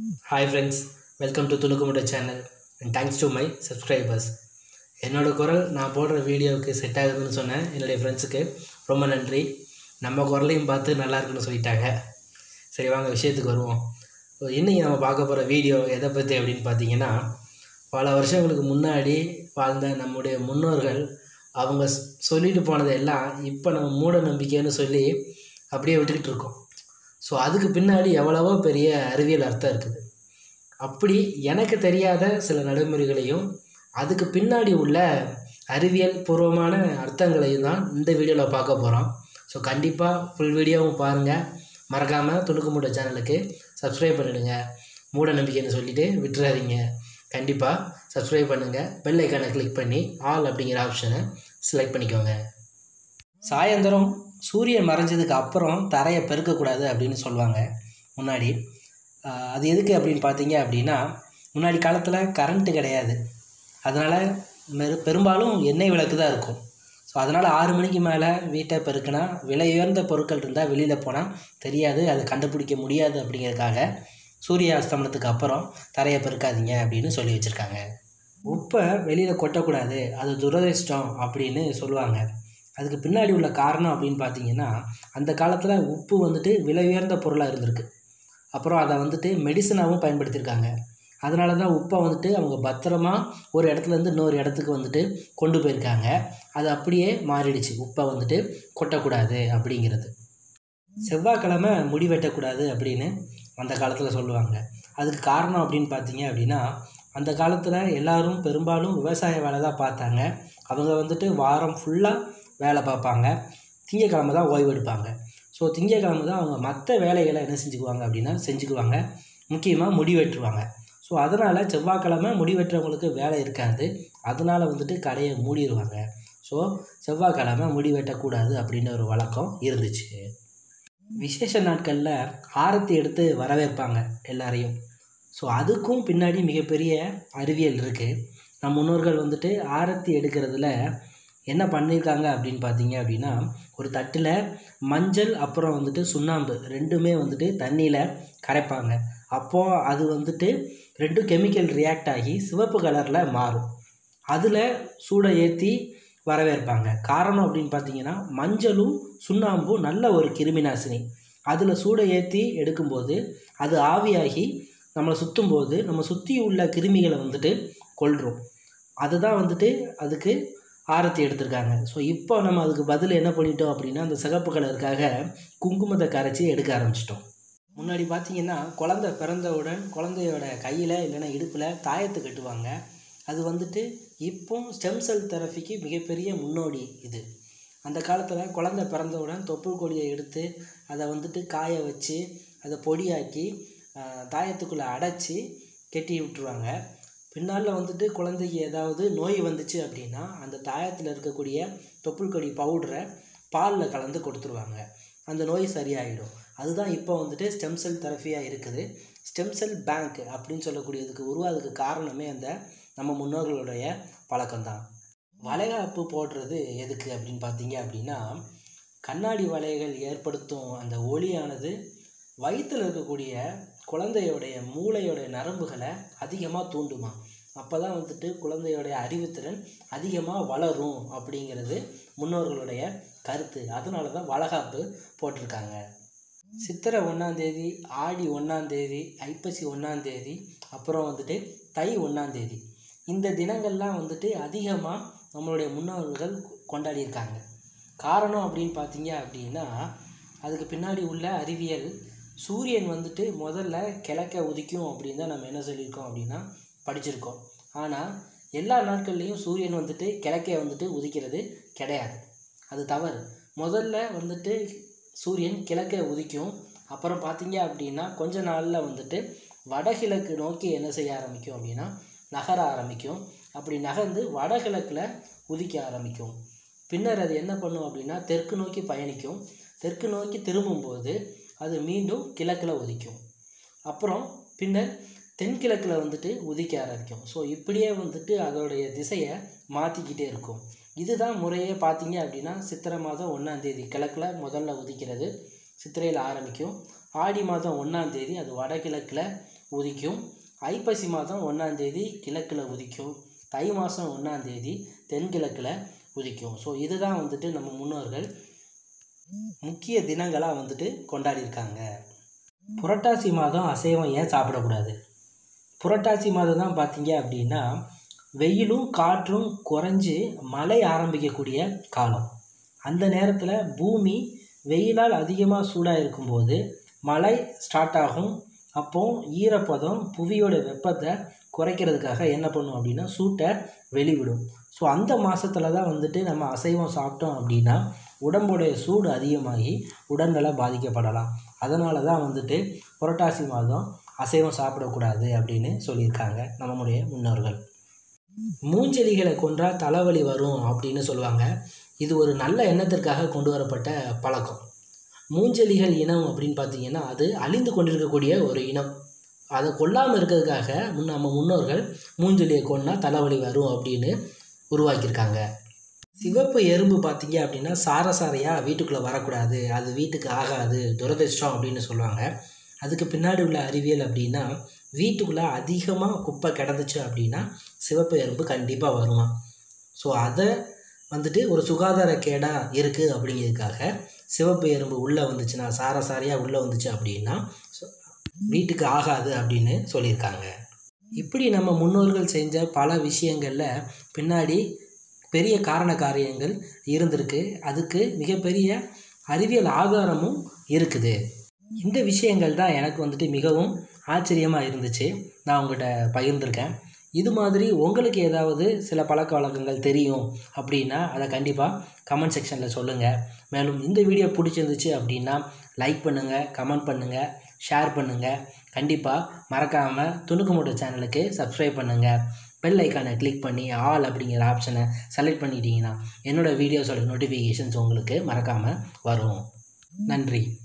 hi friends welcome to Thunukkumutta channel and thanks to my subscribers என்னோட குரல் நான் போடுற வீடியோவுக்கு செட் ஆகுதுன்னு சொன்னேன் என்னுடைய ஃப்ரெண்ட்ஸுக்கு ரொம்ப நன்றி நம்ம குரலையும் பார்த்து நல்லா இருக்குன்னு சொல்லிட்டாங்க சரி வாங்க விஷயத்துக்கு வருவோம் ஸோ இன்றைக்கி நம்ம பார்க்க போகிற வீடியோ எதை பற்றி அப்படின்னு பார்த்தீங்கன்னா பல வருஷங்களுக்கு முன்னாடி வாழ்ந்த நம்முடைய முன்னோர்கள் அவங்க ஸ்- சொல்லிட்டு போனதை எல்லாம் இப்போ நம்ம மூட நம்பிக்கைன்னு சொல்லி அப்படியே விட்டுக்கிட்டு இருக்கோம் ஸோ அதுக்கு பின்னாடி எவ்வளவோ பெரிய அறிவியல் அர்த்தம் இருக்குது அப்படி எனக்கு தெரியாத சில நடைமுறைகளையும் அதுக்கு பின்னாடி உள்ள அறிவியல் பூர்வமான அர்த்தங்களையும் தான் இந்த வீடியோவில் பார்க்க போகிறோம் ஸோ கண்டிப்பாக ஃபுல் வீடியோவும் பாருங்கள் மறக்காமல் துணுக்கு மூட சேனலுக்கு சப்ஸ்கிரைப் பண்ணிடுங்க மூட நம்பிக்கைன்னு சொல்லிட்டு விட்டுறாதீங்க கண்டிப்பாக சப்ஸ்கிரைப் பண்ணுங்கள் பெல் ஐக்கானை கிளிக் பண்ணி ஆல் அப்படிங்கிற ஆப்ஷனை செலக்ட் பண்ணிக்கோங்க சாயந்தரம் சூரியன் மறைஞ்சதுக்கு அப்புறம் தரையை பெருக்கக்கூடாது அப்படின்னு சொல்லுவாங்க முன்னாடி ஆஹ் அது எதுக்கு அப்படின்னு பார்த்தீங்க அப்படின்னா முன்னாடி காலத்தில் கரண்ட்டு கிடையாது அதனால் மெரு பெரும்பாலும் எண்ணெய் விளக்கு தான் இருக்கும் ஸோ அதனால் ஆறு மணிக்கு மேலே வீட்டை பெருக்கினா விலை உயர்ந்த பொருட்கள் இருந்தால் வெளியில் போனால் தெரியாது அதை கண்டுபிடிக்க முடியாது அப்படிங்கிறதுக்காக சூரிய அஸ்தமனத்துக்கு அப்புறம் தரையை பெருக்காதீங்க அப்படின்னு சொல்லி வச்சுருக்காங்க உப்பை வெளியில் கொட்டக்கூடாது அது துரதிர்ஷ்டம் அப்படின்னு சொல்லுவாங்க அதுக்கு பின்னாடி உள்ள காரணம் அப்படின்னு பார்த்தீங்கன்னா அந்த காலத்தில் உப்பு வந்துட்டு விலை உயர்ந்த பொருளாக இருந்திருக்கு அப்புறம் அதை வந்துட்டு மெடிசனாகவும் பயன்படுத்தியிருக்காங்க அதனால தான் உப்பை வந்துட்டு அவங்க பத்திரமா ஒரு இடத்துலேருந்து இன்னொரு இடத்துக்கு வந்துட்டு கொண்டு போயிருக்காங்க அது அப்படியே மாறிடுச்சு உப்பை வந்துட்டு கொட்டக்கூடாது அப்படிங்கிறது செவ்வாய்க்கிழமை முடி வெட்டக்கூடாது அப்படின்னு அந்த காலத்தில் சொல்லுவாங்க அதுக்கு காரணம் அப்படின்னு பார்த்தீங்க அப்படின்னா அந்த காலத்தில் எல்லாரும் பெரும்பாலும் விவசாய வேலை தான் பார்த்தாங்க அவங்க வந்துட்டு வாரம் ஃபுல்லாக வேலை பார்ப்பாங்க திங்கக்கிழமை தான் ஓய்வு எடுப்பாங்க ஸோ திங்கக்கிழமை தான் அவங்க மற்ற வேலைகளை என்ன செஞ்சுக்குவாங்க அப்படின்னா செஞ்சுக்குவாங்க முக்கியமாக முடி வெட்டுருவாங்க ஸோ அதனால் செவ்வாய்க்கிழமை முடி வெட்டுறவங்களுக்கு வேலை இருக்காது அதனால் வந்துட்டு கடையை மூடிடுவாங்க ஸோ செவ்வாய்க்கிழமை முடி வெட்டக்கூடாது அப்படின்னு ஒரு வழக்கம் இருந்துச்சு விசேஷ நாட்களில் ஆரத்தி எடுத்து வரவேற்பாங்க எல்லாரையும் ஸோ அதுக்கும் பின்னாடி மிகப்பெரிய அறிவியல் இருக்குது நம் முன்னோர்கள் வந்துட்டு ஆரத்தி எடுக்கிறதுல என்ன பண்ணியிருக்காங்க அப்படின்னு பார்த்தீங்க அப்படின்னா ஒரு தட்டில் மஞ்சள் அப்புறம் வந்துட்டு சுண்ணாம்பு ரெண்டுமே வந்துட்டு தண்ணியில் கரைப்பாங்க அப்போது அது வந்துட்டு ரெண்டும் கெமிக்கல் ரியாக்ட் ஆகி சிவப்பு கலரில் மாறும் அதில் சூடை ஏற்றி வரவேற்பாங்க காரணம் அப்படின்னு பார்த்தீங்கன்னா மஞ்சளும் சுண்ணாம்பும் நல்ல ஒரு கிருமி நாசினி அதில் சூடை ஏற்றி எடுக்கும்போது அது ஆவியாகி நம்மளை சுற்றும் போது நம்ம சுற்றி உள்ள கிருமிகளை வந்துட்டு கொல்றோம் அதுதான் வந்துட்டு அதுக்கு ஆரத்தி எடுத்திருக்காங்க ஸோ இப்போ நம்ம அதுக்கு பதில் என்ன பண்ணிட்டோம் அப்படின்னா அந்த சிகப்பு கலருக்காக குங்குமத்தை கரைச்சி எடுக்க ஆரம்பிச்சிட்டோம் முன்னாடி பார்த்தீங்கன்னா குழந்தை பிறந்தவுடன் குழந்தையோட கையில் இல்லைன்னா இடுப்பில் தாயத்து கட்டுவாங்க அது வந்துட்டு இப்போ ஸ்டெம் செல் தெரபிக்கு மிகப்பெரிய முன்னோடி இது அந்த காலத்தில் குழந்தை பிறந்தவுடன் தொப்புள் கொடியை எடுத்து அதை வந்துட்டு காய வச்சு அதை பொடியாக்கி ஆஹ், தாயத்துக்குள்ளே அடைச்சி கெட்டி விட்டுருவாங்க பின்னால் வந்துட்டு குழந்தைக்கு ஏதாவது நோய் வந்துச்சு அப்படின்னா அந்த தாயத்தில் இருக்கக்கூடிய தொப்புள் கொடி பவுடரை பாலில் கலந்து கொடுத்துருவாங்க அந்த நோய் சரியாயிடும் அதுதான் இப்போ வந்துட்டு ஸ்டெம் செல் தெரப்பியாக இருக்குது ஸ்டெம் செல் பேங்க் அப்படின்னு சொல்லக்கூடியதுக்கு உருவாதுக்கு காரணமே அந்த நம்ம முன்னோர்களுடைய பழக்கம்தான் வளைகாப்பு போடுறது எதுக்கு அப்படின்னு பார்த்தீங்க அப்படின்னா கண்ணாடி வளையல் ஏற்படுத்தும் அந்த ஒளியானது வயிற்றில் இருக்கக்கூடிய குழந்தையோடைய மூளையோடைய நரம்புகளை அதிகமாக தூண்டுமா அப்போ தான் வந்துட்டு குழந்தையோடைய அறிவுத்திறன் அதிகமாக வளரும் அப்படிங்கிறது முன்னோர்களுடைய கருத்து அதனால தான் வளகாப்பு போட்டிருக்காங்க சித்திரை ஒன்றாந்தேதி ஆடி ஒன்றாந்தேதி ஐப்பசி ஒன்றாந்தேதி அப்புறம் வந்துட்டு தை ஒன்றாந்தேதி இந்த தினங்கள்லாம் வந்துட்டு அதிகமாக நம்மளுடைய முன்னோர்கள் கொண்டாடியிருக்காங்க காரணம் அப்படின்னு பார்த்தீங்க அப்படின்னா அதுக்கு பின்னாடி உள்ள அறிவியல் சூரியன் வந்துட்டு முதல்ல கிழக்க உதிக்கும் அப்படின்னு தான் நம்ம என்ன சொல்லியிருக்கோம் அப்படின்னா படிச்சிருக்கோம் ஆனால் எல்லா நாட்கள்லேயும் சூரியன் வந்துட்டு கிழக்கே வந்துட்டு உதிக்கிறது கிடையாது அது தவறு முதல்ல வந்துட்டு சூரியன் கிழக்கே உதிக்கும் அப்புறம் பார்த்தீங்க அப்படின்னா கொஞ்ச நாளில் வந்துட்டு வடகிழக்கு நோக்கி என்ன செய்ய ஆரம்பிக்கும் அப்படின்னா நகர ஆரம்பிக்கும் அப்படி நகர்ந்து வடகிழக்கில் உதிக்க ஆரம்பிக்கும் பின்னர் அது என்ன பண்ணும் அப்படின்னா தெற்கு நோக்கி பயணிக்கும் தெற்கு நோக்கி திரும்பும்போது அது மீண்டும் கிழக்கில் உதிக்கும் அப்புறம் பின்னர் தென்கிழக்கில் வந்துட்டு உதிக்க ஆரம்பிக்கும் ஸோ இப்படியே வந்துட்டு அதோடைய திசையை மாற்றிக்கிட்டே இருக்கும் இதுதான் முறையே பார்த்தீங்க அப்படின்னா சித்திரை மாதம் ஒன்றாந்தேதி கிழக்கில் முதல்ல உதிக்கிறது சித்திரையில் ஆரம்பிக்கும் ஆடி மாதம் ஒன்றாந்தேதி அது வடகிழக்கில் உதிக்கும் ஐப்பசி மாதம் ஒன்றாந்தேதி கிழக்கில் உதிக்கும் தை மாதம் ஒன்றாந்தேதி தென்கிழக்கில் உதிக்கும் ஸோ இதுதான் வந்துட்டு நம்ம முன்னோர்கள் முக்கிய தினங்களாக வந்துட்டு கொண்டாடியிருக்காங்க புரட்டாசி மாதம் அசைவம் ஏன் சாப்பிடக்கூடாது புரட்டாசி மாதம் தான் பார்த்தீங்க அப்படின்னா வெயிலும் காற்றும் குறைஞ்சி மழை ஆரம்பிக்கக்கூடிய காலம் அந்த நேரத்தில் பூமி வெயிலால் அதிகமாக சூடாக இருக்கும்போது மழை ஸ்டார்ட் ஆகும் அப்போ ஈரப்பதம் புவியோட வெப்பத்தை குறைக்கிறதுக்காக என்ன பண்ணும் அப்படின்னா சூட்டை வெளிவிடும் ஸோ அந்த மாதத்துல தான் வந்துட்டு நம்ம அசைவம் சாப்பிட்டோம் அப்படின்னா உடம்புடைய சூடு அதிகமாகி உடல்நல பாதிக்கப்படலாம் அதனால தான் வந்துட்டு புரட்டாசி மாதம் அசைவம் சாப்பிடக்கூடாது அப்படின்னு சொல்லியிருக்காங்க நம்முடைய முன்னோர்கள் மூஞ்செலிகளை கொன்றா தலைவலி வரும் அப்படின்னு சொல்லுவாங்க இது ஒரு நல்ல எண்ணத்திற்காக கொண்டு வரப்பட்ட பழக்கம் மூஞ்செலிகள் இனம் அப்படின்னு பார்த்தீங்கன்னா அது அழிந்து கொண்டிருக்கக்கூடிய ஒரு இனம் அதை கொல்லாமல் இருக்கிறதுக்காக முன் நம்ம முன்னோர்கள் மூஞ்செலியை கொன்னா தலைவலி வரும் அப்படின்னு உருவாக்கியிருக்காங்க சிவப்பு எறும்பு பார்த்தீங்க அப்படின்னா சாரசாரையாக வீட்டுக்குள்ளே வரக்கூடாது அது வீட்டுக்கு ஆகாது துரதிர்ஷ்டம் அப்படின்னு சொல்லுவாங்க அதுக்கு பின்னாடி உள்ள அறிவியல் அப்படின்னா வீட்டுக்குள்ளே அதிகமாக குப்பை கிடந்துச்சு அப்படின்னா சிவப்பு எறும்பு கண்டிப்பாக வருமா ஸோ அதை வந்துட்டு ஒரு சுகாதார கேடாக இருக்குது அப்படிங்கிறதுக்காக சிவப்பு எறும்பு உள்ளே வந்துச்சுன்னா சாரசாரியாக உள்ளே வந்துச்சு அப்படின்னா so வீட்டுக்கு ஆகாது அப்படின்னு சொல்லியிருக்காங்க இப்படி நம்ம முன்னோர்கள் செஞ்ச பல விஷயங்களில் பின்னாடி பெரிய காரண காரியங்கள் இருந்திருக்கு அதுக்கு மிகப்பெரிய அறிவியல் ஆதாரமும் இருக்குது இந்த விஷயங்கள் தான் எனக்கு வந்துட்டு மிகவும் ஆச்சரியமாக இருந்துச்சு நான் உங்கள்கிட்ட பகிர்ந்திருக்கேன் இது மாதிரி உங்களுக்கு ஏதாவது சில பழக்க வழக்கங்கள் தெரியும் அப்படின்னா அதை கண்டிப்பாக கமெண்ட் செக்ஷனில் சொல்லுங்கள் மேலும் இந்த வீடியோ பிடிச்சிருந்துச்சு அப்படின்னா லைக் பண்ணுங்கள் கமெண்ட் பண்ணுங்கள் ஷேர் பண்ணுங்கள் கண்டிப்பாக மறக்காமல் துணுக்கு மூட்டை சேனலுக்கு சப்ஸ்கிரைப் பண்ணுங்கள் பெல் ஐக்கானை கிளிக் பண்ணி ஆல் அப்படிங்கிற ஆப்ஷனை செலக்ட் பண்ணிட்டீங்கன்னா என்னோடய வீடியோஸோட நோட்டிஃபிகேஷன்ஸ் உங்களுக்கு மறக்காமல் வரும் நன்றி